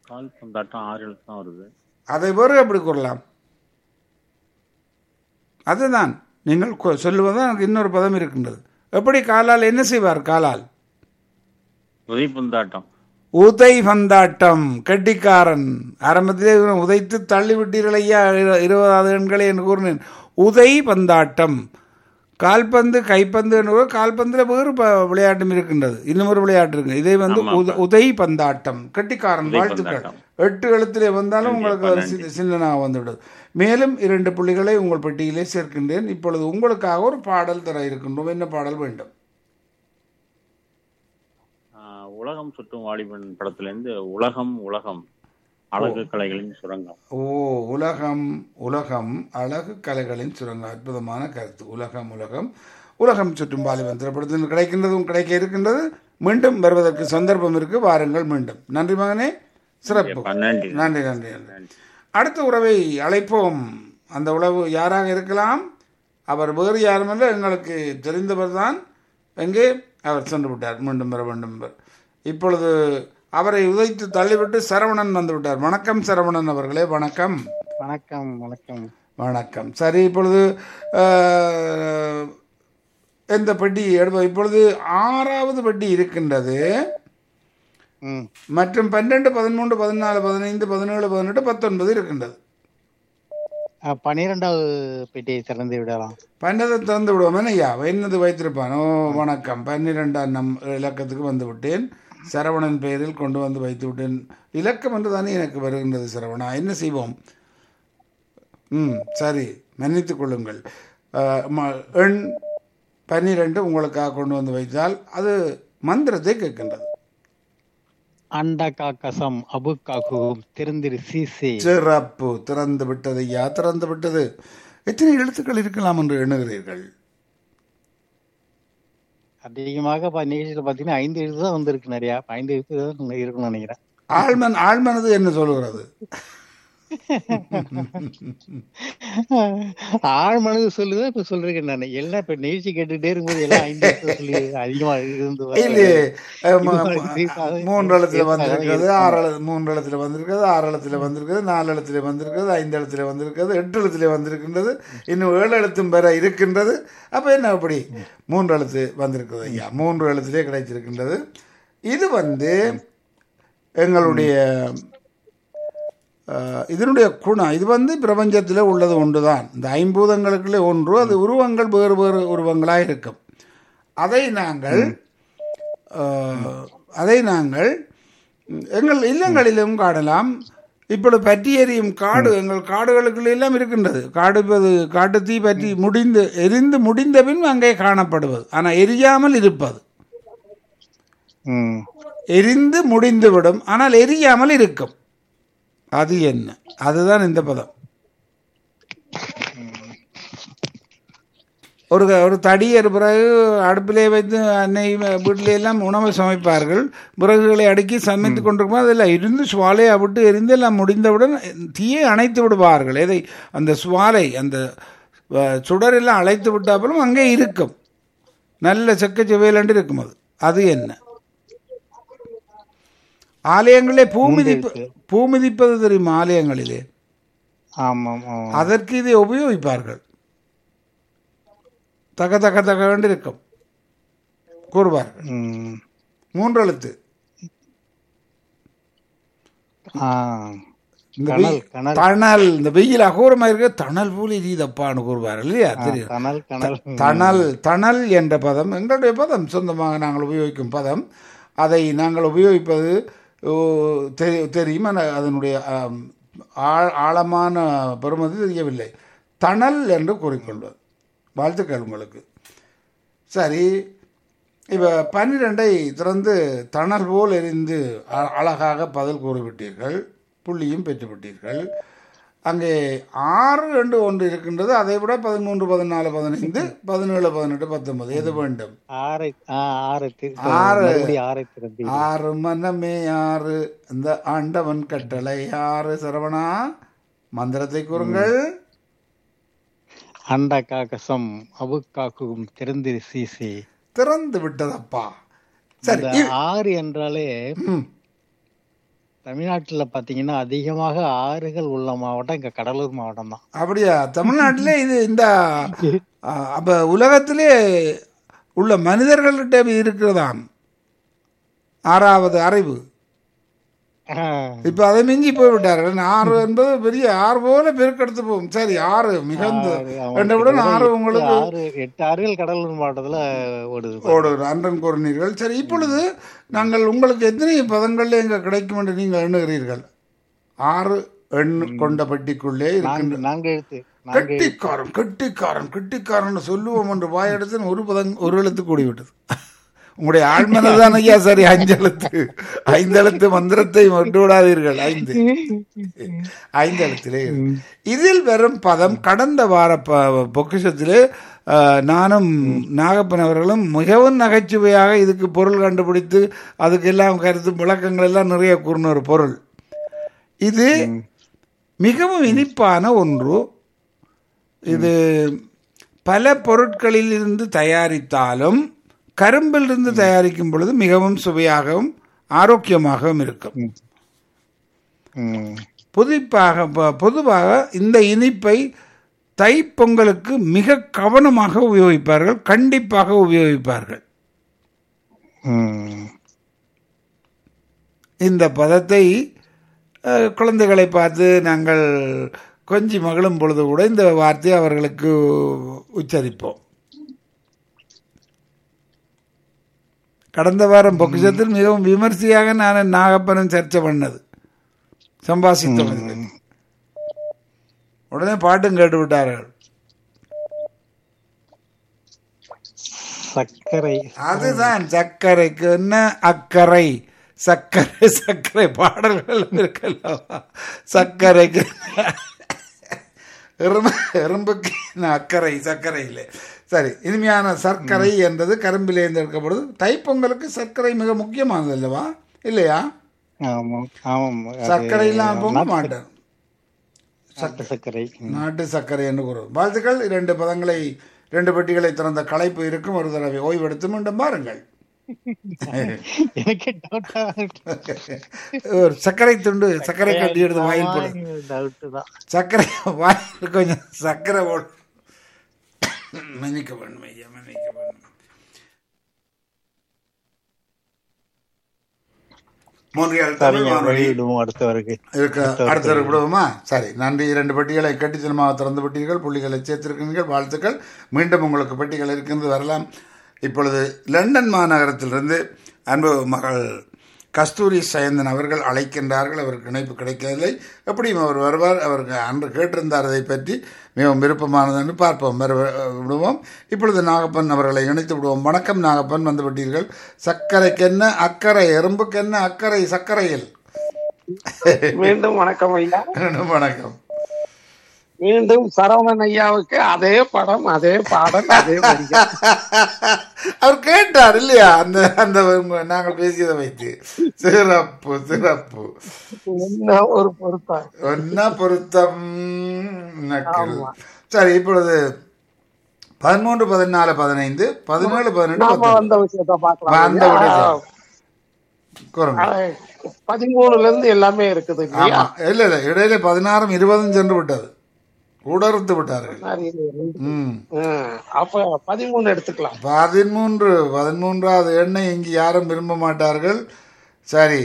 கால் பந்தாட்டம் ஆறு எழுத்து தான் வருது அதை வேறு எப்படி கூறலாம் அதுதான் நீங்கள் கொ- சொல்லுவதுதான் எனக்கு இன்னொரு பதம் இருக்கின்றது எப்படி காலால் என்ன செய்வார் காலால் உதவி பந்தாட்டம் உதை பந்தாட்டம் கெட்டிக்காரன் ஆரம்பத்திலே இவனை உதைத்து தள்ளி விட்டீர்கள் ஐயா இரு- இருபதாவது எண்களை என்று கூறினேன் உதை பந்தாட்டம் கால்பந்து கைப்பந்து என்று கால்பந்தில் வேறு ப- விளையாட்டும் இருக்கின்றது இன்னும் ஒரு விளையாட்டு இருக்கு இதை வந்து உத- உதை பந்தாட்டம் கெட்டிக்காரன் உதை வாழ்த்துக்கள் பந்தாட்டம். எட்டு எழுத்திலே வந்தாலும் உங்களுக்கு ஒரு சி- சின்னனாக வந்துவிடுது மேலும் இரண்டு புள்ளிகளை உங்கள் பெட்டியிலே சேர்க்கின்றேன் இப்பொழுது உங்களுக்காக ஒரு பாடல் தர இருக்கின்றோம் என்ன பாடல் வேண்டும் ஆஹ் உலகம் சுற்றும் வாலிபன் படத்திலிருந்து உலகம் உலகம் அழகு கலைகளின் சுரங்கம் ஓ உலகம் உலகம் அழகு கலைகளின் சுரங்கம் அற்புதமான கருத்து உலகம் உலகம் உலகம் சுற்றும் வாலிபன் திரைப்படத்தில் கிடைக்கின்றதும் கிடைக்க இருக்கின்றது மீண்டும் வருவதற்கு சந்தர்ப்பம் இருக்கு வாருங்கள் மீண்டும் நன்றி மகனே சிறப்பு நன்றி நன்றி நன்றி நன்றி அடுத்த உறவை அழைப்போம் அந்த உறவு யாராக இருக்கலாம் அவர் வேறு யாருமல்ல எங்களுக்கு தெரிந்தவர் தான் எங்கே அவர் சென்று விட்டார் மீண்டும் வர வேண்டும் என்பர். இப்பொழுது அவரை உதைத்து தள்ளிவிட்டு சரவணன் வந்து விட்டார் வணக்கம் சரவணன் அவர்களே வணக்கம் வணக்கம் வணக்கம் வணக்கம் சரி இப்பொழுது அஹ், எந்த பெட்டி எடுப்போம் இப்பொழுது ஆறாவது பெட்டி இருக்கின்றது ம் மற்றும் பன்னெண்டு பதிமூன்று பதினாலு பதினைந்து பதினேழு பதினெட்டு பத்தொன்பது இருக்கின்றது ஆ, பன்னிரெண்டாவது பெட்டியை திறந்து விடலாம் பன்னதை திறந்து விடுவோம் ஐயா என்னது வைத்திருப்பான் ஓ வணக்கம் பன்னிரெண்டாம் நம் இலக்கத்துக்கு வந்து விட்டேன் சரவணன் பெயரில் கொண்டு வந்து வைத்து விட்டேன் இலக்கம் என்று தானே எனக்கு வருகின்றது சரவணா என்ன செய்வோம் ம் சரி மன்னித்துக் கொள்ளுங்கள் அஹ், ம- எண் பன்னிரெண்டு உங்களுக்காக கொண்டு வந்து வைத்தால் அது மந்திரத்தை கேட்கின்றது அண்ட காக்கசம் அபு காக்கும் திருந்திரு சீசே சிறப்பு திறந்து விட்டது ஐயா திறந்து விட்டது எத்தனை எழுத்துக்கள் இருக்கலாம் என்று எண்ணுகிறீர்கள் அதிகமாக ப- நிகழ்ச்சியில பாத்தீங்கன்னா ஐந்து எழுத்து தான் வந்திருக்கு நிறைய அப்ப ஐந்து எழுத்து தான் இருக்கும்னு நினைக்கிறேன் ஆழ்மன் ஆழ்மனது என்ன சொல்லுகிறது ஆழ் மனது சொல்லுதான் இப்ப சொல்றேன் நான் எல்லாம் இப்ப நிகழ்ச்சி கேட்டுட்டே இருக்கும்போது எல்லாம் ஐந்து எழுத்து சொல்லி அதிகமா இருந்து வருது. இல்லையே அஹ், ம- இது ம- இது மூன்று எழுத்துல இது வந்திருக்கிறது இது ஆறு எழு மூன்று எழுத்துல வந்திருக்கிறது ஆறு எழுத்துல வந்திருக்கிறது நாலு எழுத்துல வந்திருக்கிறது ஐந்து எழுத்துல வந்திருக்கிறது எட்டு எழுத்துல வந்திருக்கின்றது இன்னும் ஏழு எழுத்தும் பெற இருக்கின்றது அப்ப என்ன அப்படி மூன்று எழுத்து வந்திருக்கிறது ஐயா மூன்று எழுத்திலே கிடைச்சிருக்கின்றது இது வந்து எங்களுடைய அஹ், இதனுடைய குணம் இது வந்து பிரபஞ்சத்தில் உள்ளது ஒன்றுதான் இந்த ஐம்பூதங்களுக்குள்ளே ஒன்று அது உருவங்கள் வேறு வேறு உருவங்களாக இருக்கும் அதை நாங்கள் அஹ், அதை நாங்கள் எங்கள் இல்லங்களிலும் காணலாம் இப்பொழுது பற்றி எரியும் காடு எங்கள் காடுகளுக்குள்ள எல்லாம் இருக்கின்றது காடு இப்போது காட்டு தீ பற்றி முடிந்து எரிந்து முடிந்த பின் அங்கே காணப்படுவது ஆனால் எரியாமல் இருப்பது ம் எரிந்து முடிந்துவிடும் ஆனால் எரியாமல் இருக்கும் அது என்ன அதுதான் இந்த பதம் ஒரு ஒரு தடியர் பிறகு அடுப்பிலே வைத்து அன்னை வீட்டிலே எல்லாம் உணவு சமைப்பார்கள் விறகுகளை அடுக்கி சமைத்து கொண்டிருக்கும் அதில் இருந்து சுவாலையை விட்டு எரிந்து எல்லாம் முடிந்தவுடன் தீயை அணைத்து விடுவார்கள் எதை அந்த சுவாலை அந்த அஹ், சுடரெல்லாம் அழைத்து விட்டாலும் அங்கே இருக்கும் நல்ல செக்க செவையிலண்டு இருக்கும் அது அது என்ன ஆலயங்களே பூ மிதிப்பு பூ மிதிப்பது தெரியுமா ஆலயங்களிலே ஆமாம் ஆமாம் அதற்கு இதை உபயோகிப்பார்கள் தக தக தக என்று இருக்கும் கூறுவார்கள் ம் மூன்று எழுத்து ஆ இந்த கனல் வெய்- கனல் தணல் இந்த வெயில் அகோரமாக இருக்க தணல் போல் எரியுதப்பான்னு கூறுவார்கள் இல்லையா தெரியும் கனல் கனல் தணல் தணல் என்ற பதம் எங்களுடைய பதம் சொந்தமாக நாங்கள் உபயோகிக்கும் பதம் அதை நாங்கள் உபயோகிப்பது ஓ, தெரி- தெரியும் ஆனால் அதனுடைய ஆம், ஆழ்- ஆழமான பெருமதி தெரியவில்லை தணல் என்று கூறிக்கொள்வது வாழ்த்துக்கள் உங்களுக்கு சரி இப்போ பன்னிரெண்டை திறந்து தணல் போல் எரிந்து அ- அழகாக பதில் கூறிவிட்டீர்கள் புள்ளியும் பெற்றுவிட்டீர்கள் அங்கே ஆறு ரெண்டு ஒன்று இருக்கின்றது அதை விட பதிமூன்று பதினாலு பதினைந்து பதினேழு பதினெட்டு பத்தொன்பது எது வேண்டும் ஆறை ஆ ஆறை தி- ஆறு. மறுபடியும் ஆறை திறந்து ஆறு மனமே ஆறு இந்த ஆண்டவன் கட்டளை ஆறு சரவணா மந்திரத்தை கூறுங்கள் அண்ட காக்கசம் அபு காக்கும் திறந்திரு சீசி திறந்து விட்டதப்பா சரி இந்த ஆறு என்றாலே ம், தமிழ்நாட்டுல பாத்தீங்கன்னா அதிகமாக ஆறுகள் உள்ள மாவட்டம் இங்க கடலூர் மாவட்டம் தான் அப்படியா தமிழ்நாட்டிலே இது இந்த ஆ, அப்ப உலகத்திலே உள்ள மனிதர்கள்கிட்ட இருக்கிறதாம் ஆறாவது அறிவு இப்ப அதை மிஞ்சி போய்விட்டார்கள் ஆறு என்பது பெரிய ஆறு போல பெருக்கெடுத்து போகும் சரி ஆறு மிகுந்த என்றவுடன் ஆறு உங்களுக்கு ஆறு எட்டு ஆறுகள் கடலூர் மாவட்டத்துல ஓடுது ஓடுகிற அன்றன் கூறினீர்கள் சரி இப்பொழுது நாங்கள் உங்களுக்கு எத்தனை பதங்கள்ல எங்க கிடைக்கும் என்று நீங்கள் எண்ணுகிறீர்கள் ஆறு எண் கொண்ட பெட்டிக்குள்ளே இருக்கின்ற நான்கு நான்கு எழுத்து நான்கு கெட்டிக்காரன் கெட்டிக்காரன் கெட்டிக்காரன் சொல்லுவோம் என்று வாயெடுத்து ஒரு பதம் ஒரு எழுத்து கூடிவிட்டது உங்களுடைய ஆழ்மனதான் ஐயா சரி அஞ்செழுத்து ஐந்தெழுத்து மந்திரத்தை விட்டு விடாதீர்கள் ஐந்து ஐந்து எழுத்திலே இருக்கு. இதில் வரும் பதம் கடந்த வார ப- பொக்கிஷத்திலே அஹ், நானும் நாகப்பன் அவர்களும் மிகவும் நகைச்சுவையாக இதுக்கு பொருள் கண்டுபிடித்து அதுக்கெல்லாம் கருத்து விளக்கங்கள் எல்லாம் நிறைய கூறின ஒரு பொருள் இது மிகவும் இனிப்பான ஒன்று இது பல பொருட்களில் இருந்து தயாரித்தாலும் கரும்பிலிருந்து தயாரிக்கும் பொழுது மிகவும் சுவையாகவும் ஆரோக்கியமாகவும் இருக்கும் ம். புதிப்பாக ப- பொதுவாக இந்த இனிப்பை தைப்பொங்கலுக்கு மிக கவனமாக உபயோகிப்பார்கள் கண்டிப்பாக உபயோகிப்பார்கள் ம். இந்த பதத்தை அஹ், குழந்தைகளை பார்த்து நாங்கள் கொஞ்சி மகிழும் பொழுது கூட இந்த வார்த்தையை அவர்களுக்கு உச்சரிப்போம் கடந்த வாரம் பொக்கிஷத்தில் மிகவும் விமர்சையாக நான் நாகப்பனும் சர்ச்சை பண்ணது சம்பாசித்தோம் உடனே பாட்டும் கேட்டு விட்டார்கள் சர்க்கரை அதுதான் சர்க்கரைக்கு என்ன அக்கறை சர்க்கரை சர்க்கரை பாடல்கள் இருக்கல்லவா சர்க்கரைக்கு எறும்பு எறும்புக்கு என்ன அக்கறை சர்க்கரை இல்லை சரி இனிமையான சர்க்கரை என்றது கரும்பிலேருந்து எடுக்கப்படுது தைப்பொங்கலுக்கு சர்க்கரை மிக முக்கியமானது அல்லவா இல்லையா ஆமாம் ஆமாம் அது சர்க்கரை இல்லாம பொங்க மாட்டேன் நாட்டு சர்க்கரை ம். நாட்டு சர்க்கரை என்று கூறுவோம் வாழ்த்துக்கள் இரண்டு பதங்களை ரெண்டு பெட்டிகளை திறந்த களைப்பு இருக்கும் ஒரு தடவை ஓய்வெடுத்து மீண்டும் பாருங்கள் எனக்கே டவுட்டா ஒரு சர்க்கரை துண்டு சர்க்கரை கட்டி எடுத்து வாயில் போடு டவுட் தான் சர்க்கரை வாயில் கொஞ்சம் சர்க்கரை போடு மன்னிக்க வேண்டும் ஐயா மன்னிக்க வேண்டும் மோன்றியால் தமிழ் சரிங்க வானொலி வெளியிடுவோம் அடுத்தவருக்கு இருக்க அடுத்த விடுவோமா சரி நன்றி இரண்டு பெட்டிகளை கட்டித்தனமாக திறந்து விட்டீர்கள் புள்ளிகளை சேர்த்திருக்கிறீர்கள் வாழ்த்துக்கள் மீண்டும் உங்களுக்கு பெட்டிகள் இருக்கின்றது வரலாம் இப்பொழுது லண்டன் மாநகரத்திலிருந்து அன்பு மகள் கஸ்தூரி சயந்தன் அவர்கள் அழைக்கின்றார்கள் அவருக்கு இணைப்பு கிடைக்கவில்லை எப்படியும் அவர் வருவார் அவருக்கு அன்று கேட்டிருந்தார் அதை பற்றி மிகவும் விருப்பமானது என்று பார்ப்போம் வர விடுவோம் இப்பொழுது நாகப்பன் அவர்களை இணைத்து விடுவோம் வணக்கம் நாகப்பன் வந்து விட்டீர்கள் சர்க்கரைக்கென்ன அக்கறை எறும்புக்கென்ன அக்கறை சர்க்கரையில் மீண்டும் வணக்கம் ஐயா வணக்கம் மீண்டும் சரவணன் ஐயாவுக்கு அதே படம் அதே பாடல் அதே வரிகள் அவர் கேட்டார் இல்லையா அந்த அந்த உங்க- நாங்கள் பேசியதை வைத்து சிறப்பு சிறப்பு என்ன ஒரு பொருத்தம் என்ன பொருத்தம் நக்கல். சரி இப்பொழுது பதிமூன்று பதினாலு பதினைந்து பதினேழு பதினெட்டு நாம பத்தொன்பது. வந்த விஷயத்த வந்த பாக்கலாம் விஷயம். கூறுங்க பதிமூணுல இருந்து எல்லாமே இருக்குது இல்லையா ஆமா இல்ல இல்ல இடையில பதினாறும் இருபதும் சென்று விட்டது உடர்த்து விட்டார்கள் ம் ம், அப்ப பதிமூணு எடுத்துக்கலாம் பதிமூன்று பதிமூன்றாவது எண்ணெய் இங்கு யாரும் விரும்ப மாட்டார்கள் சரி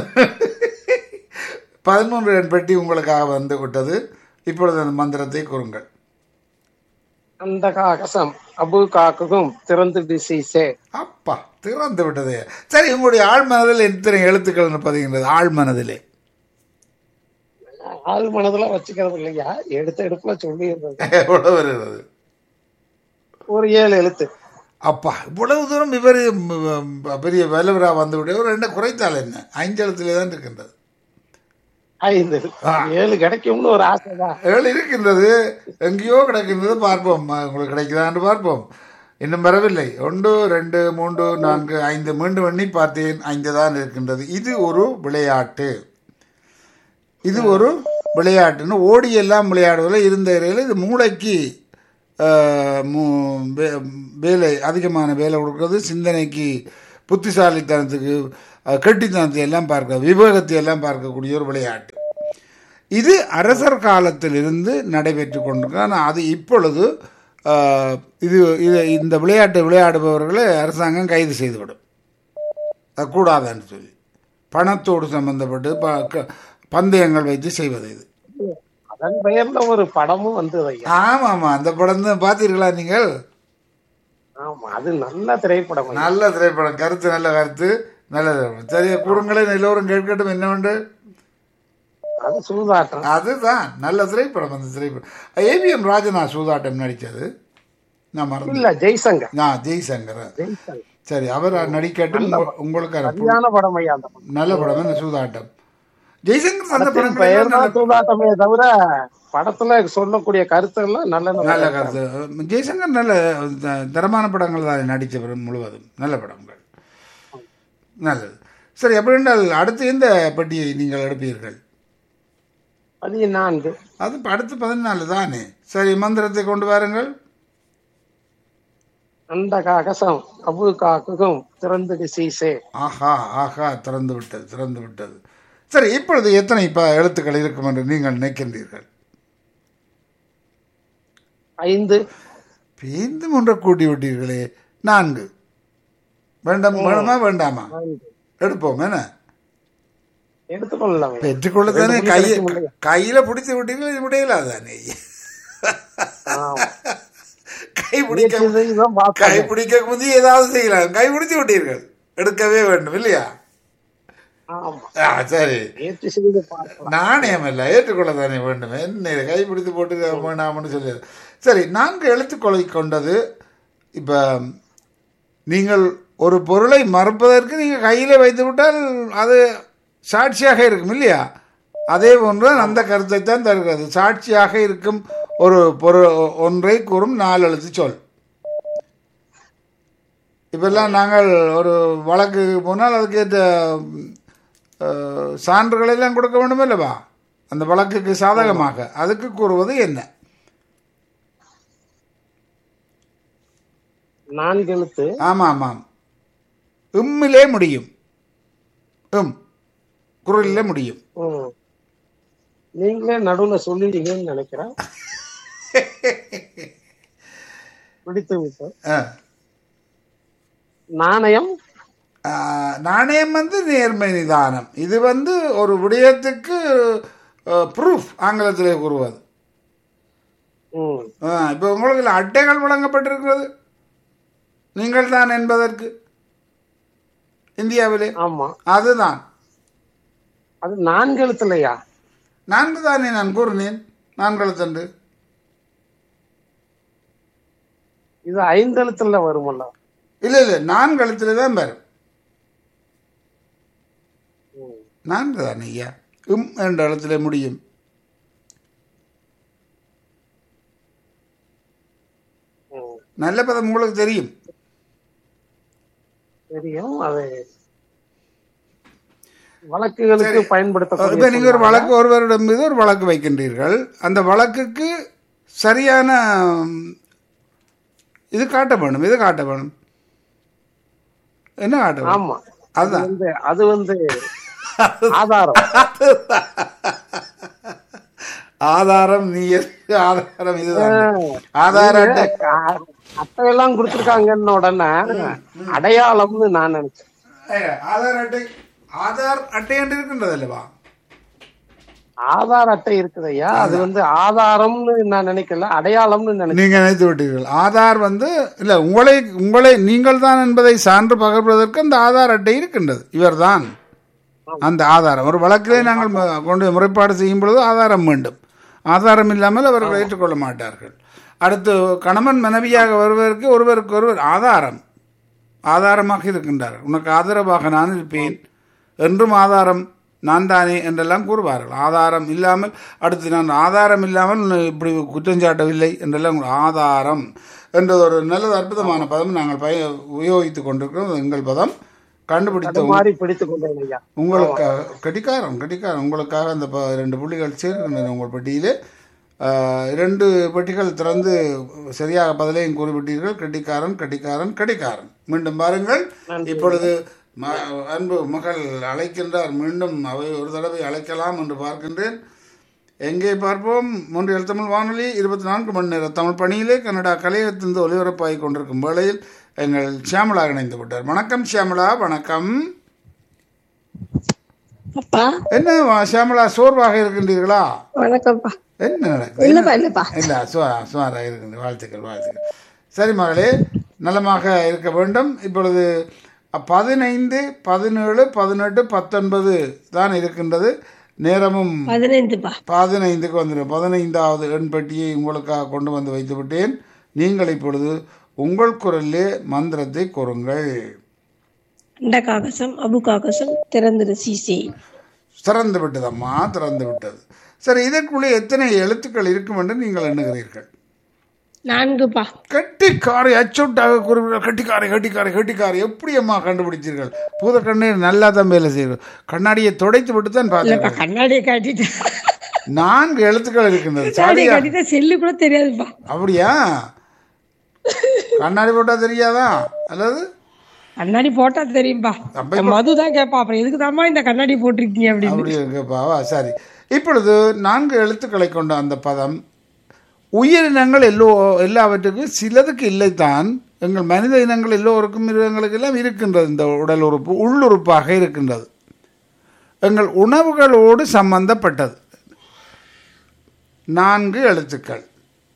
பதிமூன்று எண் பெட்டி உங்களுக்காக வந்து விட்டது இப்பொழுது அந்த மந்திரத்தை கூறுங்கள் அந்த காகசம் அபு காக்கும் திறந்து திசைசே அப்பா திறந்து விட்டதே சரி உங்களுடைய ஆழ்மனதில் எத்தனை எழுத்துக்கள் பதிகின்றது ஆழ்மனதிலே ஆள் மனதுல வச்சுக்கிறது இல்லையா எடுத்த எடுப்புல சொல்லிடுறது எவ்வளவு வருகிறது ஒரு ஏழு எழுத்து அப்பா இவ்வளவு தூரம் இவர் பெரிய வலுவரா வந்து விட ஒரு ரெண்டு குறைத்தால் என்ன ஐந்து எழுத்திலே தான் இருக்கின்றது ஐந்து எழுத்து ஏழு கிடைக்கும்னு ஒரு ஆசைதான் ஏழு இருக்கின்றது எங்கேயோ கிடைக்கின்றது பார்ப்போம் அஹ் உங்களுக்கு கிடைக்குதான்னு பார்ப்போம் இன்னும் வரவில்லை ஒன்று ரெண்டு மூன்று நான்கு ஐந்து மீண்டும் எண்ணி பார்த்தேன் ஐந்து தான் இருக்கின்றது இது ஒரு விளையாட்டு இது ஒரு விளையாட்டுன்னு ஓடி எல்லாம் விளையாடுவதில் இருந்த இடையில இது மூளைக்கு அஹ், மூ- வே- வேலை அதிகமான வேலை கொடுக்கறது சிந்தனைக்கு புத்திசாலித்தனத்துக்கு அஹ், கெட்டித்தனத்தை எல்லாம் பார்க்க விவேகத்தை எல்லாம் பார்க்கக்கூடிய ஒரு விளையாட்டு இது அரசர் காலத்திலிருந்து நடைபெற்று கொண்டிருக்கு ஆனால் அது இப்பொழுது ஆஹ், இது இது இந்த விளையாட்டை விளையாடுபவர்களை அரசாங்கம் கைது செய்துவிடும் அது கூடாதுன்னு சொல்லி பணத்தோடு சம்பந்தப்பட்டு ப க- பந்தயங்கள் வைத்து செய்வது இது அதன் பெயர்ல ஒரு படமும் வந்தது ஐயா ஆமாம் ஆமாம் அந்த படம் தான் பார்த்தீர்களா நீங்கள் ஆமா அது நல்ல திரைப்படம் ஐயா. நல்ல திரைப்படம் கருத்து நல்ல கருத்து நல்ல திரைப்படம் சரியா கூறுங்களே எல்லோரும் கேட்கட்டும் என்ன உண்டு அது சூதாட்டம் அதுதான் நல்ல திரைப்படம் அந்த திரைப்படம் ஏவிஎம் ராஜனா சூதாட்டம் நடித்தது நான் மறந்து இல்ல ஜெய்சங்கர் நான் ஜெய்சங்கர் ஜெய்சங்கர் சரி அவர் நடிக்கட்டும் உங்க- உங்களுக்கு அனுப்பும். சரியான படம் ஐயா அந்த படம் நல்ல படம் என்ன சூதாட்டம் ஜெய்சங்கர் அந்த படத்தின் படங்கள் பெயர் எல்லாம் நல்ல தான் சூதாட்டமே தவிர படத்துல சொல்லக்கூடிய கருத்துக்கள் நல்ல நல்ல நல்ல கருத்து ஜெய்சங்கர் நல்ல த- தரமான படங்கள் தான் நடித்தவர் முழுவதும் நல்ல படங்கள் நல்லது சரி எப்படி என்றால் அடுத்து எந்த பெட்டியை நீங்கள் எடுப்பீர்கள் பதினான்கு அது இப்ப அடுத்து பதினாலு தானே சரி மந்திரத்தை கொண்டு வாருங்கள் அண்ட காகசம் கபு காக்குகும் திறந்துடு சீசே ஆஹா ஆஹா திறந்து விட்டது திறந்து விட்டது சரி இப்பொழுது எத்தனை இப்போ எழுத்துக்கள் இருக்கும் என்று நீங்கள் நினைக்கின்றீர்கள் ஐந்து பேந்து ஒன்றை கூட்டி விட்டீர்களே நான்கு வேண்டாம் வேணுமா வேண்டாமா எடுப்போம் என்ன எடுத்துக்கொள்ளலாம் ஐயா. பெற்றுக்கொள்ளத்தானே ரெண்டு கையை புள்ளி கிடைக்கும் கையில பிடிச்சு விட்டீர்கள் இது முடியலாதானே ஆமா. கை பிடிக்க முயற்சி செய்துதான் பார்த்தேன். கை பிடிக்க முந்தி ஏதாவது செய்யலாம் கை பிடிச்சு விட்டீர்கள் எடுக்கவே வேண்டும் இல்லையா ஆமா. ஆ சரி முயற்சி செய்து பார்க்கலாம் நாணயம் இல்லை ஏற்றுக்கொள்ள தானே வேண்டும் என்ன இது, கை பிடித்து போட்டு வேணாம்னு சொல்லி சரி நான்கு எழுத்துக்கொலை கொண்டது இப்போ நீங்கள் ஒரு பொருளை மறுப்பதற்கு நீங்கள் கையில் வைத்து விட்டால் அது சாட்சியாக இருக்கும் இல்லையா அதே போன்று அந்த கருத்தை தான் தருகிறது சாட்சியாக இருக்கும் ஒரு பொருள் ஒன்றை கூறும் நாலு எழுத்து சொல் இப்பெல்லாம் நாங்கள் ஒரு வழக்கு போனால் அதுக்கேற்ற அஹ், சான்றுகளை எல்லாம் கொடுக்க வேண்டும் அல்லவா அந்த வழக்குக்கு சாதகமாக அதுக்கு கூறுவது என்ன நான்கு எழுத்து ஆமாம் ஆமாம் இம்மிலே முடியும் இம் குரலில் முடியும் ம். நீங்களே நடுவுல சொல்லிட்டீங்கன்னு நினைக்கிறேன் பிடித்து விட்டோம் ஆ. நாணயம் ஆ, நாணயம் வந்து நேர்மை நிதானம் இது வந்து ஒரு விடயத்துக்கு ப்ரூஃப் ஆங்கிலத்திலே கூறுவது ம். இப்போ உங்களுக்கு அட்டைகள் வழங்கப்பட்டிருக்கிறது நீங்கள் தான் என்பதற்கு இந்தியாவிலே ஆமா அதுதான் அது நான்கு எழுத்து இல்லையா நான்கு தானே நான் கூறினேன் நான்கு எழுத்தன்று இது ஐந்து எழுத்துல வருமல்ல இல்லை இல்லை நான்கு எழுத்துல தான் வரும் ம். நான்கு தானே ஐயா இம் என்ற எழுத்துல முடியும் ம். நல்ல பதம் உங்களுக்கு தெரியும் தெரியும் அது வழக்குகளுக்கு இப்ப பயன்படுத்தக்கூடிய நீங்க ஒரு வழக்கு ஒருவரிடம் மீது ஒரு வழக்கு வைக்கின்றீர்கள் அந்த வழக்குக்கு சரியான ம், இது காட்ட வேணும் இது காட்ட வேணும் என்ன காட்ட வேணும் ஆமா அது அதுதான் வந்து அது வந்து ஆதாரம் ஆதாரம் நீ எது? ஆதாரம் இதுதான் ஆதார அட்டை அ- அட்டையெல்லாம் கொடுத்துருக்காங்கன்னு உடனே அடையாளம்னு நான் நினைச்சேன் ஏங்க, ஆதார் அட்டை ஆதார் அட்டை என்று இருக்கின்றது அல்லவா ஆதார் அட்டை இருக்குதையா அது வந்து ஆதாரம்னு நான் நினைக்கல அடையாளம்னு நினைச்சேன் நீங்க நினைத்து விட்டீர்கள் ஆதார் வந்து இல்ல உங்களை உங்களை நீங்கள் தான் என்பதை சான்று பகர்வதற்கு அந்த ஆதார் அட்டை இருக்கின்றது இவர்தான் அந்த ஆதாரம் ஒரு வழக்கிலே நாங்கள் ம- கொண்டு முறைப்பாடு செய்யும் பொழுது ஆதாரம் வேண்டும் ஆதாரம் இல்லாமல் அவர்கள் ஏற்றுக்கொள்ள மாட்டார்கள் அடுத்து கணவன் மனைவியாக வருவதற்கு ஒருவருக்கு ஒருவர் ஆதாரம் ஆதாரமாக இருக்கின்றார் உனக்கு ஆதரவாக நான் இருப்பேன் என்றும் ஆதாரம் நான் தானே என்றெல்லாம் கூறுவார்கள் ஆதாரம் இல்லாமல் அடுத்து நான் ஆதாரம் இல்லாமல் உன்னை இப்படி குற்றஞ்சாட்டவில்லை என்றெல்லாம் கூறு- ஆதாரம் என்ற ஒரு நல்லது அற்புதமான பதம் நாங்கள் பய உபயோகித்துக் கொண்டிருக்கிறோம் அது எங்கள் பதம் கண்டுபிடித்த மாறி பிடித்துக் கொண்டேன் ஐயா உங்களுக்காக கடிகாரம் கடிகாரம் உங்களுக்காக அந்த ப- இரண்டு புள்ளிகள் சேர்க்கின்றன உங்கள் பெட்டியிலே ஆஹ், இரண்டு பெட்டிகள் திறந்து சரியாக பதிலையும் கூறிவிட்டீர்கள் கடிகாரன் கடிகாரன் கடிகாரன் மீண்டும் பாருங்கள் இப்பொழுது ம- அன்பு மகள் அழைக்கின்றார் மீண்டும் அவை ஒரு தடவை அழைக்கலாம் என்று பார்க்கின்றேன் எங்கே பார்ப்போம் மூன்றியல் தமிழ் வானொலி இருபத்தி நான்கு மணி நேர தமிழ் பணியிலே கனடா கலையகத்திலிருந்து ஒலிபரப்பாகி கொண்டிருக்கும் வேளையில் எங்கள் ஷியாமலா இணைந்து விட்டார் வணக்கம் ஷியாமலா வணக்கம் அப்பா என்ன வா- ஷியாமலா சோர்வாக இருக்கின்றீர்களா வணக்கம்ப்பா என்ன நடக்குது இல்லப்பா இல்லப்பா இல்லை சுவா சுமாராக இருக்குது வாழ்த்துக்கள் வாழ்த்துக்கள் சரி மகளே நலமாக இருக்க வேண்டும் இப்பொழுது பதினைந்து பதினேழு பதினெட்டு பத்தொன்பது தான் இருக்கின்றது நேரமும் பதினைந்துப்பா பதினைந்துக்கு வந்துடும் பதினைந்தாவது எண் பெட்டியை உங்களுக்காக கொண்டு வந்து வைத்து விட்டேன் நீங்கள் இப்பொழுது உங்கள் குரலிலே மந்திரத்தை கூறுங்கள் அண்ட காகசம் அபு காகசம் திறந்திரு சீசே திறந்து விட்டதம்மா திறந்து விட்டது சரி இதற்குள்ளே எத்தனை எழுத்துக்கள் இருக்கும் என்று நீங்கள் எண்ணுகிறீர்கள் நான்குப்பா கட்டிக்காரை அச்சோட்டாக கூறுவீர்கள் கட்டிக்காரை கட்டிக்காரை கட்டிக்காரை எப்படி அம்மா கண்டுபிடிச்சீர்கள் பூத கண்ணீர் நல்லா தான் வேலை செய்யும் கண்ணாடியை துடைத்து விட்டு தான் இல்லப்பா பார்த்தீர்கள் கண்ணாடியை காட்டிட்டு நான்கு எழுத்துக்கள் இருக்கின்றது கண்ணாடியை சரியா காட்டிட்டா செல்லு கூட தெரியாதுப்பா அப்படியா கண்ணாடி போட்டா தெரியாதா அல்லது கண்ணாடி போட்டா தெரியும்பா அப்ப மது தான் கேட்பா அப்புறம் எதுக்கு தாம்மா இந்த கண்ணாடி போட்டிருக்கீங்க அப்படின்னு அப்படி இருக்குப்பாவா சரி இப்பொழுது நான்கு எழுத்துக்களை கொண்ட அந்த பதம் உயிரினங்கள் எல்லோ எல்லாவற்றுக்கும் சிலதுக்கு இல்லைத்தான் எங்கள் மனித இனங்கள் எல்லோருக்கும் மிருகங்களுக்கு எல்லாம் இருக்கின்றது இந்த உடல் உறுப்பு உள்ளுறுப்பாக இருக்கின்றது எங்கள் உணவுகளோடு சம்பந்தப்பட்டது நான்கு எழுத்துக்கள்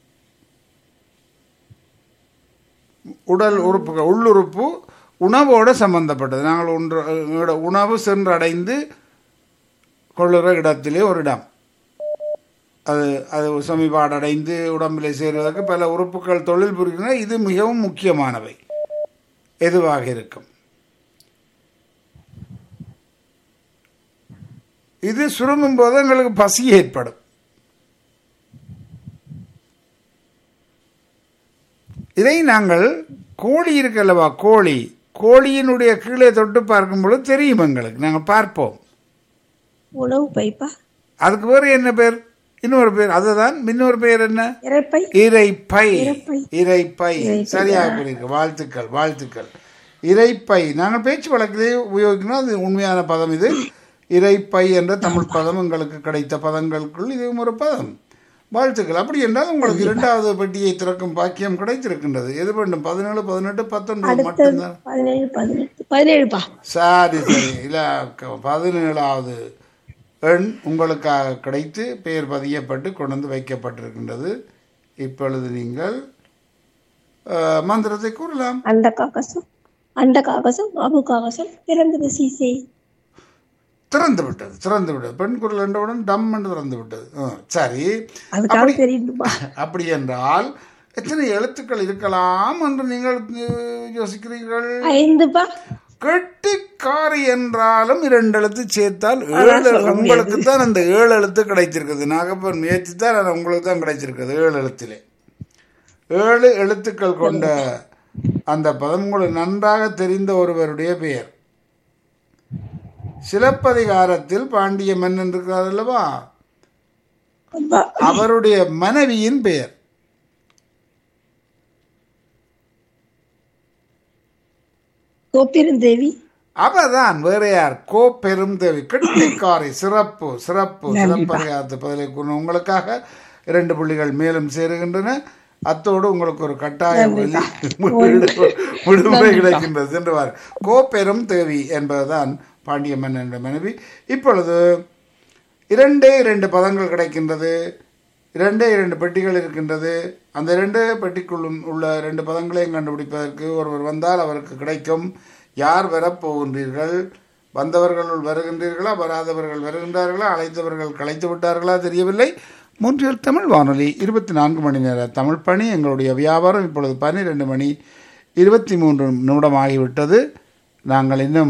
உடல் உறுப்புகள் உள்ளுறுப்பு உணவோடு சம்பந்தப்பட்டது நாங்கள் ஒன்று எங்களோட உணவு சென்றடைந்து கொள்ளுற இடத்திலே ஒரு இடம் அது அது சமீபாடடைந்து உடம்பிலே சேருவதற்கு பல உறுப்புகள் தொழில் புரிகின்றன இது மிகவும் முக்கியமானவை எதுவாக இருக்கும் இது சுருங்கும் போது எங்களுக்கு பசி ஏற்படும் இதை நாங்கள் கோழி இருக்கல்லவா கோழி கோழியினுடைய கீழே தொட்டு பார்க்கும் பொழுது தெரியும் எங்களுக்கு நாங்கள் பார்ப்போம் உணவு பைப்பா அதுக்கு வேறு என்ன பேர் இன்னொரு பேர் அதுதான் இன்னொரு பேர் என்ன இறைப்பை இறைப்பை இரைப்பை. இறைப்பை சரியாக கூறியிருக்கு வாழ்த்துக்கள் வாழ்த்துக்கள் இறைப்பை நாங்கள் பேச்சு வழக்கிலே உபயோகிக்கணும் அது உண்மையான பதம் இது இறைப்பை என்ற தமிழ் பதம் உங்களுக்கு கிடைத்த பதங்களுக்குள் இதுவும் ஒரு பதம் வாழ்த்துக்கள் அப்படி என்றால் உங்களுக்கு இரண்டாவது பெட்டியை திறக்கும் பாக்கியம் கிடைத்திருக்கின்றது எது வேண்டும் பதினேழு பதினெட்டு பத்தொன்பது மட்டும்தான் பதினேழு பதினெட்டு பதினேழுப்பா சரி சரி இல்லை க- பதினேழாவது எண் உங்களுக்காக கிடைத்து பெயர் பதியப்பட்டு கொண்டு வந்து வைக்கப்பட்டிருக்கின்றது இப்பொழுது நீங்கள் அஹ், மந்திரத்தை கூறலாம் அண்ட காகசம் அண்ட காகசம் அபு காகசம் திறந்திரு சீசே திறந்து விட்டது திறந்து விட்டது பெண் குரல் என்றவுடன் டம் என்று திறந்து விட்டது ஆ, சரி அதுக்காக தெரியுதுப்பா அப்படி என்றால் எத்தனை எழுத்துக்கள் இருக்கலாம் என்று நீங்கள் அஹ், யோசிக்கிறீர்கள் ஐந்துப்பா கெட்டிக்காரி என்றாலும் இரண்டு எழுத்து சேர்த்தால் ஏழு உங்களுக்கு தான் அந்த ஏழு எழுத்து கிடைச்சிருக்குது நாகப்பன் முயற்சி தான் அது உங்களுக்கு தான் கிடைச்சிருக்குது ஏழு எழுத்திலே ஏழு எழுத்துக்கள் கொண்ட அந்த பதம் உங்களுக்கு நன்றாக தெரிந்த ஒருவருடைய பெயர் சிலப்பதிகாரத்தில் பாண்டிய மன்னன் இருக்கிறார் அல்லவா அப்பா அவருடைய மனைவியின் பெயர் கோப்பெருந்தேவி அவதான் வேற யார் கோ பெருந்தேவி கெட்டிக்காரி சிறப்பு சிறப்பு சிலப்பதிகாரத்து பதிலை கூறின உங்களுக்காக இரண்டு புள்ளிகள் மேலும் சேருகின்றன அத்தோடு உங்களுக்கு ஒரு கட்டாயம் விடு- விடுமுறை கிடைக்கின்றது சென்றுவார் கோ பெரும் தேவி என்பதுதான் பாண்டிய மன்னன் மனைவி இப்பொழுது இரண்டே இரண்டு பதங்கள் கிடைக்கின்றது இரண்டே இரண்டு பெட்டிகள் இருக்கின்றது அந்த இரண்டு பெட்டிக்குள்ளும் உள்ள ரெண்டு பதங்களையும் கண்டுபிடிப்பதற்கு ஒருவர் வந்தால் அவருக்கு கிடைக்கும் யார் வரப்போகின்றீர்கள் வந்தவர்கள் வருகின்றீர்களா வராதவர்கள் வருகின்றார்களா அழைத்தவர்கள் கலைத்து விட்டார்களா தெரியவில்லை மூன்றில் தமிழ் வானொலி இருபத்தி நான்கு மணி நேர தமிழ் பணி எங்களுடைய வியாபாரம் இப்பொழுது பன்னிரெண்டு மணி இருபத்தி மூன்று நிமிடம் ஆகிவிட்டது நாங்கள் இன்னும்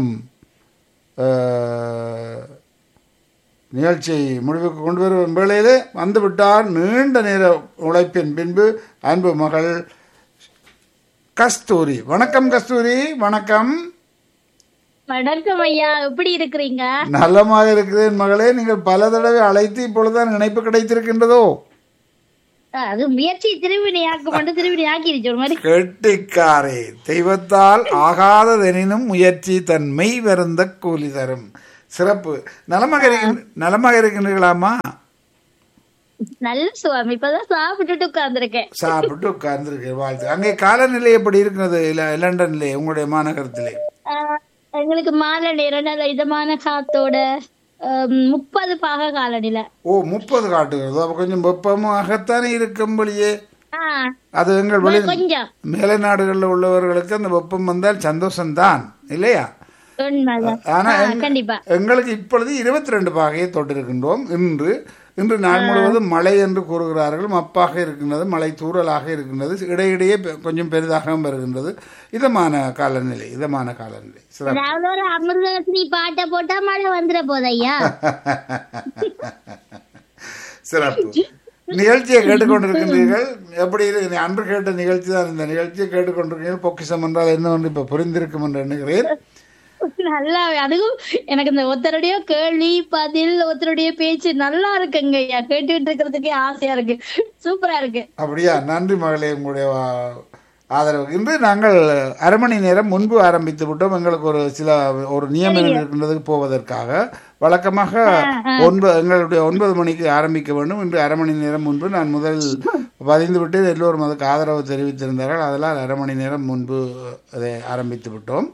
அஹ், நிகழ்ச்சியை முடிவுக்கு கொண்டு வரும் வேளையிலே வந்துவிட்டார் நீண்ட நேர உழைப்பின் பின்பு அன்பு மகள் கஸ்தூரி வணக்கம் கஸ்தூரி வணக்கம் வணக்கம் ஐயா எப்படி இருக்கிறீங்க நலமாக இருக்கிறேன் மகளே நீங்கள் பல தடவை அழைத்து இப்பொழுதுதான் இணைப்பு கிடைத்திருக்கின்றதோ அது முயற்சி திருவினையாக்க மட்டும் திருவினையாக்கிருச்சு ஒரு மாதிரி கெட்டிக்காரே தெய்வத்தால் ஆகாததெனினும் முயற்சி தன் மெய் வருந்த கூலி தரும் சிறப்பு நலமாக இருக்கின்ற நலமாக இருக்கின்றீர்களாமா நல்ல சுவாமி இப்பதான் சாப்பிட்டுட்டு உட்கார்ந்துருக்கேன் சாப்பிட்டு உட்கார்ந்துருக்கு வாழ்த்து அங்கே காலநிலை எப்படி இருக்கிறது இல்ல- லண்டன்லே உங்களுடைய மாநகரத்திலே எங்களுக்கு மாலை நேரம் நல்ல இதமான காத்தோட ஆஹ், முப்பது பாக காலநிலை ஓ முப்பது காட்டுகிறது அப்ப கொஞ்சம் வெப்பமாகத்தானே இருக்கும்படியே ஆஹ் அது எங்கள் வெளி கொஞ்சம் மேலை நாடுகளில் உள்ளவர்களுக்கு அந்த வெப்பம் வந்தால் சந்தோஷம்தான் இல்லையா உண்மைதான் ஆனா ஆஹ், எங்க- கண்டிப்பா எங்களுக்கு இப்பொழுது இருபத்தி ரெண்டு பாகையை தொட்டிருக்கின்றோம் இன்று இன்று நாள் முழுவதும் மழை என்று கூறுகிறார்கள் மப்பாக இருக்கின்றது மழை தூறலாக இருக்கின்றது இடையிடையே பெ- கொஞ்சம் பெரிதாகவும் வருகின்றது இதமான காலநிலை இதமான காலநிலை சிறப்பு அதாவது ஒரு அமிர்தவசினி பாட்டை போட்டா மழை வந்துட போதையா சிறப்பு நிகழ்ச்சியை கேட்டுக்கொண்டிருக்கின்றீர்கள் எப்படி இருக்கு அன்று கேட்ட நிகழ்ச்சி தான் இந்த நிகழ்ச்சியை கேட்டுக்கொண்டிருக்கீர்கள் பொக்கிஷம் என்றால் என்னவென்று இப்ப புரிந்திருக்கும் என்று எண்ணுகிறேன் நல்லா அதுவும் எனக்கு இந்த ஒருத்தருடைய கேள்வி பதில் ஒருத்தருடைய பேச்சு நல்லா இருக்குங்க ஐயா கேட்டுட்டு இருக்கிறதுக்கே ஆசையா இருக்கு சூப்பரா இருக்கு அப்படியா நன்றி மகளே உங்களுடைய வா- ஆதரவு இன்று நாங்கள் அரை மணி நேரம் முன்பு ஆரம்பித்து விட்டோம் எங்களுக்கு ஒரு சில ஒரு நியமனம் இருக்கின்றதுக்கு போவதற்காக வழக்கமாக ஒன்பது எங்களுடைய ஒன்பது மணிக்கு ஆரம்பிக்க வேண்டும் இன்று அரை மணி நேரம் முன்பு நான் முதல் பதிந்து விட்டு எல்லோரும் அதுக்கு ஆதரவு தெரிவித்திருந்தார்கள் அதனால் அரை மணி நேரம் முன்பு அதை ஆரம்பித்து விட்டோம்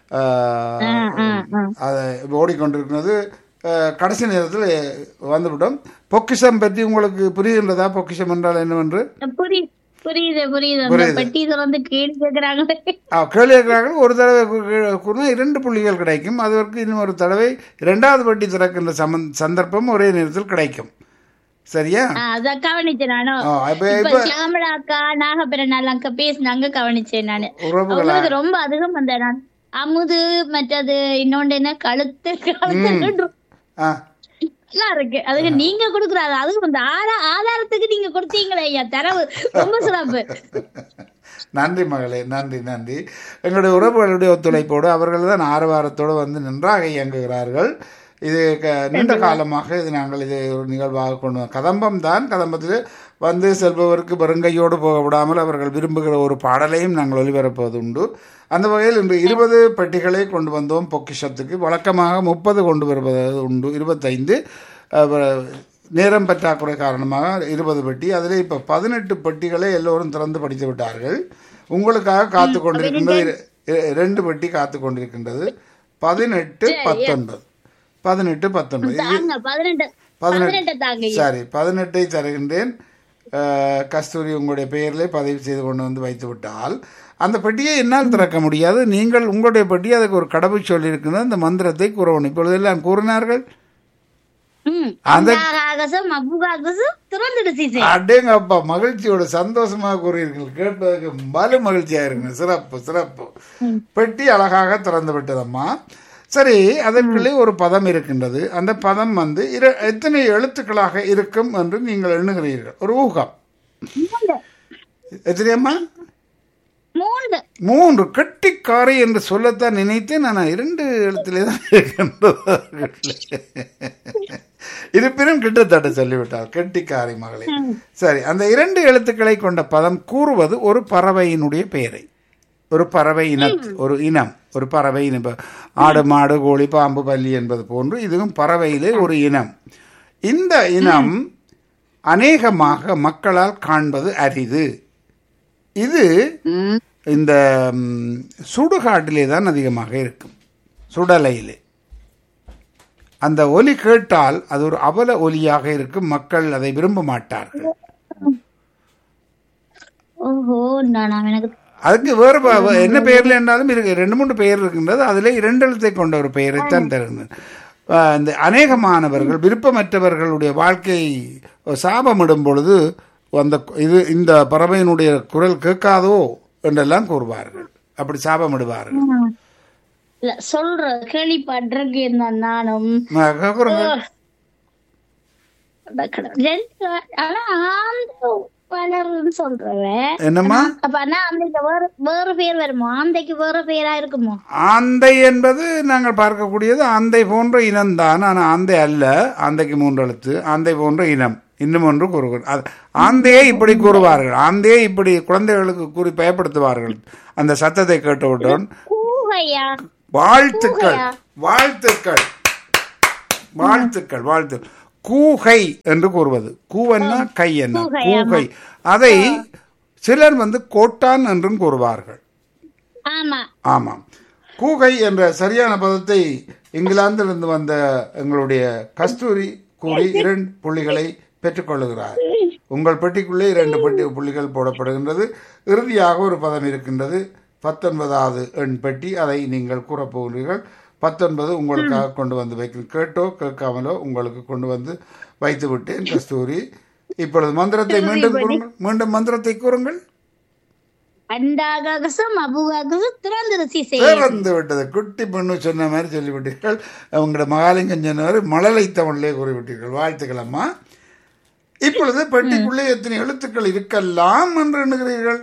ஆஹ், அதை ஓடிக்கொண்டிருக்கிறது ஆஹ், கடைசி நேரத்தில் வந்துவிட்டோம் பொக்கிஷம் பற்றி உங்களுக்கு புரிகின்றதா பொக்கிஷம் என்றால் என்னவென்று புரி புரியுது புரியுது அந்த பெட்டி திறந்து கேள்வி கேக்குறாங்களே ஆ, கேள்வி கேட்கிறார்கள் ஒரு தடவை கு- கு- கூறினா இரண்டு புள்ளிகள் கிடைக்கும் அதற்கு இன்னும் ஒரு தடவை இரண்டாவது வட்டி திறக்கின்ற சமன் சந்தர்ப்பம் ஒரே நேரத்தில் கிடைக்கும் சரியா ஆஹ் அதான் கவனிச்சேன் நானும் ஆ, இப்ப இப்ப இப்ப சியாமளா அக்கா நாகபிரநாள் அக்கா பேசினாங்க கவனிச்சேன் நானு உறவுகளா அவங்களுக்கு ரொம்ப அதிகம் அந்த நான் அமுது மற்றது இன்னொன்று என்ன கழுத்து கழுத்து ஆ நல்லா இருக்கு அதுக்கு நீங்க கொடுக்குறாரு அதுக்கு அந்த ஆதா ஆதாரத்துக்கு நீங்க கொடுத்தீங்களே ஐயா தரவு ரொம்ப சிறப்பு நன்றி மகளே நன்றி நன்றி எங்களுடைய உறவுகளுடைய ஒத்துழைப்போடு அவர்கள் தான் ஆரவாரத்தோடு வந்து நன்றாக இயங்குகிறார்கள் இது க நீண்ட காலமாக இது நாங்கள் இது ஒரு நிகழ்வாக கொண்டு வந்தோம். கதம்பம் தான் கதம்பத்தில் வந்து செல்பவருக்கு வெறுங்கையோடு போக விடாமல் அவர்கள் விரும்புகிற ஒரு பாடலையும் நாங்கள் ஒளிபரப்புவது உண்டு அந்த வகையில் இன்று இருபது பெட்டிகளை கொண்டு வந்தோம் பொக்கிஷத்துக்கு வழக்கமாக முப்பது கொண்டு வருவது உண்டு இருபத்தைந்து அஹ், நேரம் பற்றாக்குறை காரணமாக இருபது பெட்டி அதில் இப்போ பதினெட்டு பெட்டிகளை எல்லோரும் திறந்து படித்து விட்டார்கள் உங்களுக்காக காத்து கொண்டிருக்கின்றது இர- இர- ரெண்டு பெட்டி காத்து கொண்டிருக்கின்றது பதினெட்டு பத்தொன்பது பதினெட்டு பத்தொன்பது இது தாங்க பதினெட்டு பதினெட்டு தாங்க ஐயா. சரி பதினெட்டை தருகின்றேன் அஹ், கஸ்தூரி உங்களுடைய பெயரிலே பதிவு செய்து கொண்டு வந்து வைத்து விட்டால் அந்த பெட்டியை என்னால் திறக்க முடியாது நீங்கள் உங்களுடைய பெட்டி அதுக்கு ஒரு கடவுள் சொல்லியிருக்கிறது அந்த மந்திரத்தை கூறணும் இப்பொழுதெல்லாம் கூறினார்கள் ம் அந்த- அந்த ஆகாசம் அப்புகாகாசம் திறந்துடு சீசை அடேங்கப்பா மகிழ்ச்சியோட சந்தோஷமாக கூறியிருக்கீர்கள் கேட்பதற்கு மறு மகிழ்ச்சியா இருக்குங்க சிறப்பு சிறப்பு பெட்டி அழகாக திறந்து விட்டதம்மா சரி அதற்குள்ளே ஒரு பதம் இருக்கின்றது அந்த பதம் வந்து இர எத்தனை எழுத்துக்களாக இருக்கும் என்று நீங்கள் எண்ணுகிறீர்கள் ஒரு ஊகம் எத்தனையம்மா மூன்று மூன்று கெட்டிக்காரை என்று சொல்லத்தான் நினைத்தேன் நான் இரண்டு எழுத்திலே தான் இருக்கின்றது இருப்பினும் கிட்டத்தட்ட சொல்லிவிட்டார் கெட்டிக்காரை மகளே சரி அந்த இரண்டு எழுத்துக்களை கொண்ட பதம் கூறுவது ஒரு பறவையினுடைய பெயரை ஒரு பறவை இன ஒரு இனம் ஒரு பறவை இனம் இப்ப ஆடு மாடு கோழி பாம்பு பல்லி என்பது போன்று இதுவும் பறவையிலே ஒரு இனம் இந்த இனம் அநேகமாக மக்களால் காண்பது அரிது இது இந்த ம், சுடுகாட்டிலே தான் அதிகமாக இருக்கும் சுடலையிலே அந்த ஒலி கேட்டால் அது ஒரு அவல ஒலியாக இருக்கும் மக்கள் அதை விரும்ப மாட்டார்கள் ஓஹோ நான் எனக்கு அதுக்கு வேறு ப- வ- என்ன பெயர்ல என்றாலும் இருக்கு ரெண்டு மூன்று பெயர் இருக்கின்றது அதிலே இரண்டு எழுத்தை கொண்ட ஒரு பெயரைத்தான் தருகின்றன அஹ் இந்த அநேகமானவர்கள் விருப்பமற்றவர்களுடைய வாழ்க்கை சாபமிடும் பொழுது அந்த இது இந்த பறவையினுடைய குரல் கேட்காதோ என்றெல்லாம் கூறுவார்கள் அப்படி சாபமிடுவார்கள் இல்ல சொல்ற கேள்விப்பட்டிருக்கு இருந்தேன் நானும் ம- கூறுங்க. ரெண்டு ஆனா ஆந்த வளர்ன்னு சொல்றவன் என்னம்மா அப்ப ஆனா ஆந்தைக்கு வேற வேற பேர் வருமோ ஆந்தைக்கு வேற பேரா இருக்குமோ ஆந்தை என்பது நாங்கள் பார்க்கக்கூடியது ஆந்தை போன்ற இனம்தான் ஆனால் ஆந்தை அல்ல ஆந்தைக்கு மூன்று எழுத்து ஆந்தை போன்ற இனம் இன்னும் ஒன்று கூறுகிறேன் அது ஆந்தையே இப்படி கூறுவார்கள் ஆந்தையே இப்படி குழந்தைகளுக்கு கூறி பயப்படுத்துவார்கள் அந்த சத்தத்தை கேட்டவுடன் கூகையா வாழ்த்துக்கள் வாழ்த்துக்கள் வாழ்த்துக்கள் வாழ்த்து கூகை என்று கூறுவது கூவன்னா கை என்ன கூகை அதை சிலர் வந்து கோட்டான் என்றும் கூறுவார்கள் ஆமா ஆமாம் கூகை என்ற சரியான பதத்தை இங்கிலாந்திலிருந்து வந்த எங்களுடைய கஸ்தூரி கூறி இரண்டு புள்ளிகளை பெற்றுக்கொள்ளுகிறார் உங்கள் பெட்டிக்குள்ளே இரண்டு பெட்டி புள்ளிகள் போடப்படுகின்றது இறுதியாக ஒரு பதம் இருக்கின்றது பத்தொன்பதாவது எண் பெட்டி அதை நீங்கள் கூறப்போகிறீர்கள் பத்தொன்பது உங்களுக்காக கொண்டு வந்து வைக்கிறேன் கேட்டோ கேட்காமலோ உங்களுக்கு கொண்டு வந்து வைத்து விட்டேன் கஸ்தூரி இப்பொழுது மந்திரத்தை மீண்டும் கூறுங்கள் மீண்டும் மந்திரத்தை கூறுங்கள் அண்டாகாகசம் அபுகாகசம் திறந்து சீசை திறந்து விட்டது குட்டி பெண்ணு சொன்ன மாதிரி சொல்லிவிட்டீர்கள் உங்களோட மகாலிங்கம் சொன்னவர் மழலை தமிழிலே கூறிவிட்டீர்கள் வாழ்த்துக்கள் அம்மா இப்பொழுது பெட்டிக்குள்ளே எத்தனை எழுத்துக்கள் இருக்கலாம் என்று எண்ணுகிறீர்கள்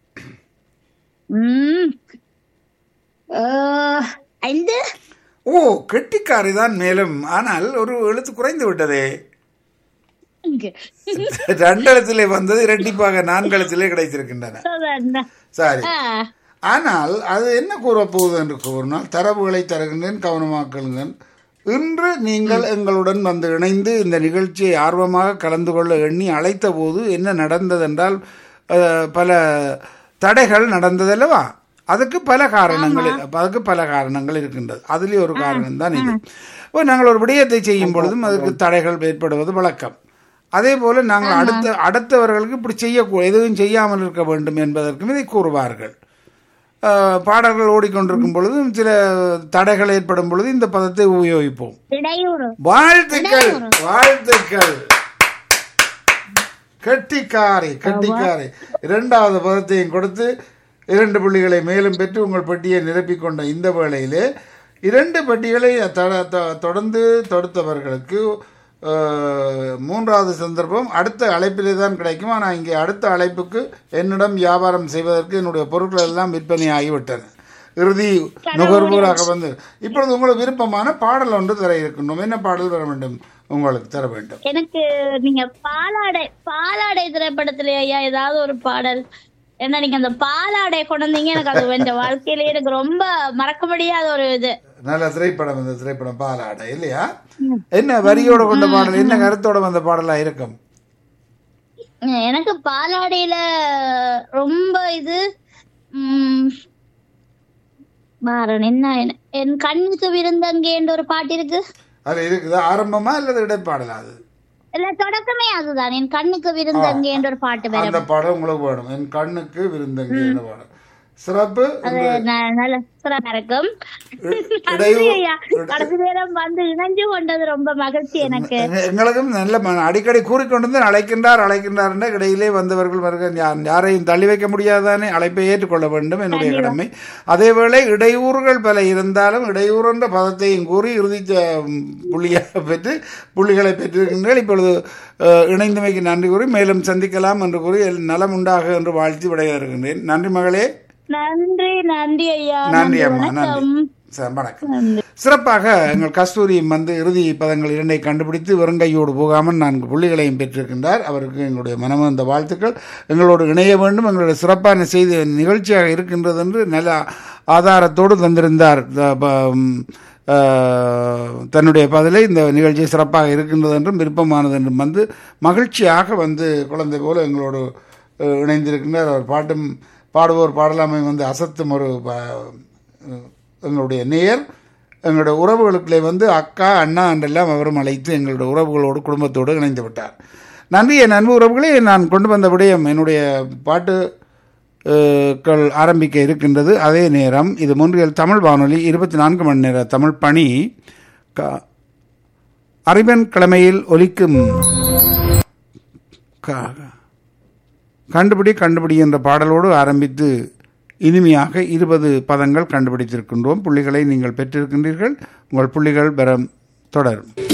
உம் அஹ், ஐந்து ஓ கெட்டிக்காரி தான் மேலும் ஆனால் ஒரு எழுத்து குறைந்து விட்டதே இங்கு. ரெண்டு எழுத்திலே வந்தது இரட்டிப்பாக நான்கு எழுத்திலே கிடைத்திருக்கின்றன அதான். சரி ஆ, ஆனால் அது என்ன கூறப்போகுது என்று கூறினால் தரவுகளை தருகின்றேன் கவனமாக்குங்கள் இன்று நீங்கள் எங்களுடன் வந்து இணைந்து இந்த நிகழ்ச்சியை ஆர்வமாக கலந்து கொள்ள எண்ணி அழைத்த போது என்ன நடந்தது என்றால் அஹ், பல தடைகள் நடந்ததல்லவா அதுக்கு பல காரணங்கள் அதுக்கு பல காரணங்கள் இருக்கின்றது அதுலேயே ஒரு காரணம் தான் இது இப்போ நாங்கள் ஒரு விடயத்தை செய்யும் பொழுதும் அதுக்கு தடைகள் ஏற்படுவது வழக்கம் அதே போல நாங்கள் அடுத்த அடுத்தவர்களுக்கு இப்படி செய்யக்கூடாது எதுவும் செய்யாமல் இருக்க வேண்டும் என்பதற்கும் இதை கூறுவார்கள் அஹ், பாடல்கள் ஓடிக்கொண்டிருக்கும் பொழுதும் சில தடைகள் ஏற்படும் பொழுது இந்த பதத்தை உபயோகிப்போம் இடையூறு வாழ்த்துக்கள் வாழ்த்துக்கள் கெட்டிக்காரை கெட்டிக்காரை இரண்டாவது பதத்தையும் கொடுத்து இரண்டு புள்ளிகளை மேலும் பெற்று உங்கள் பெட்டியை நிரப்பிக் கொண்ட இந்த வேளையிலே இரண்டு பெட்டிகளை த- த- தொடர்ந்து தொடுத்தவர்களுக்கு அஹ், மூன்றாவது சந்தர்ப்பம் அடுத்த அழைப்பிலே தான் கிடைக்கும் ஆனால் இங்கே அடுத்த அழைப்புக்கு என்னிடம் வியாபாரம் செய்வதற்கு என்னுடைய பொருட்கள் எல்லாம் விற்பனை ஆகிவிட்டன இறுதி நுகர்வோராக வந்து இப்பொழுது உங்களுக்கு விருப்பமான பாடல் ஒன்று தர இருக்கின்றோம் என்ன பாடல் வர வேண்டும் உங்களுக்கு தர வேண்டும் எனக்கு நீங்க பாலாடை பாலாடை திரைப்படத்துல ஐயா ஏதாவது ஒரு பாடல் ஏன்னா நீங்க அந்த பாலாடை கொண்டு வந்தீங்க எனக்கு அது என் வாழ்க்கையில எனக்கு ரொம்ப மறக்க முடியாத ஒரு இது நல்ல திரைப்படம் இந்த திரைப்படம் பாலாடை இல்லையா என்ன வரியோட கொண்ட பாடல் என்ன கருத்தோட வந்த பாடலா இருக்கும் எனக்கு பாலாடையில ரொம்ப இது உம் மாறன் என்ன என்ன- என் கண்ணுக்கு விருந்தங்கேன்ற ஒரு பாட்டு இருக்கு அது இருக்குது ஆரம்பமா அல்லது இடைப்பாடலா அது இல்ல தொடக்கமே அதுதான் என் கண்ணுக்கு விருந்தங்கேன்ற ஒரு பாட்டு வேற அந்த பாடல் உங்களுக்கு வேணும் என் கண்ணுக்கு விருந்தங்க பாடல் சிறப்பு அது ந- நல்ல சிறப்பா இருக்கும் இடையூறு ஐயா, கடைசி நேரம் வந்து இணைஞ்சு கொண்டது ரொம்ப மகிழ்ச்சி எனக்கு எங்க- எங்களுக்கும் நல்ல மன- அடிக்கடி கூறிக்கொண்டு அழைக்கின்றார் அழைக்கின்றார் என்ற இடையிலே வந்தவர்கள் வருக யா- யாரையும் தள்ளி வைக்க முடியாதானே அழைப்பை ஏற்றுக்கொள்ள வேண்டும் என்னுடைய கடமை அதேவேளை இடையூறுகள் பல இருந்தாலும் இடையூறு என்ற பதத்தையும் கூறி இறுதி ச- புள்ளியாக பெற்று புள்ளிகளை பெற்றிருக்கின்றீர்கள் இப்பொழுது அஹ், இணைந்தமைக்கு நன்றி கூறி மேலும் சந்திக்கலாம் என்று கூறி எல் நலம் உண்டாக என்று வாழ்த்தி விடைய இருக்கின்றேன் நன்றி மகளே நன்றி நன்றி ஐயா நன்றி அம்மா வணக்கம் நன்றி சரி, வணக்கம் சிறப்பாக எங்கள் கஸ்தூரி வந்து இறுதி பதங்கள் இரண்டை கண்டுபிடித்து வெறுங்கையோடு போகாமல் நான்கு புள்ளிகளையும் பெற்றிருக்கின்றார் அவருக்கு எங்களுடைய மனமார்ந்த வாழ்த்துக்கள் எங்களோடு இணைய வேண்டும் எங்களுடைய சிறப்பான செய்தி நிகழ்ச்சியாக இருக்கின்றது என்று நல்ல ஆதாரத்தோடு தந்திருந்தார் த- ப- ம், ஆஹ், தன்னுடைய பதிலை இந்த நிகழ்ச்சி சிறப்பாக இருக்கின்றது என்றும் விருப்பமானது என்றும் வந்து மகிழ்ச்சியாக வந்து குழந்தை போல எங்களோடு அஹ், இணைந்திருக்கின்றார் அவர் பாட்டும் பாடுவோர் பாடலாமை வந்து அசத்தும் ஒரு ப- எங்களுடைய நேர் எங்களுடைய உறவுகளுக்குள்ளே வந்து அக்கா அண்ணா என்றெல்லாம் அவரும் அழைத்து எங்களுடைய உறவுகளோடு குடும்பத்தோடு இணைந்து விட்டார் நன்றி என் அன்பு உறவுகளே நான் கொண்டு வந்த விடயம் என்னுடைய பாட்டு அஹ், கள் ஆரம்பிக்க இருக்கின்றது அதே நேரம் இது மூன்றியல் தமிழ் வானொலி இருபத்தி நான்கு மணி நேர தமிழ் பணி க அறிவன் கிழமையில் ஒலிக்கும் க- கண்டுபிடி கண்டுபிடி என்ற பாடலோடு ஆரம்பித்து இனிமையாக இருபது பதங்கள் கண்டுபிடித்திருக்கின்றோம் புள்ளிகளை நீங்கள் பெற்றிருக்கின்றீர்கள் உங்கள் புள்ளிகள் பெற தொடரும்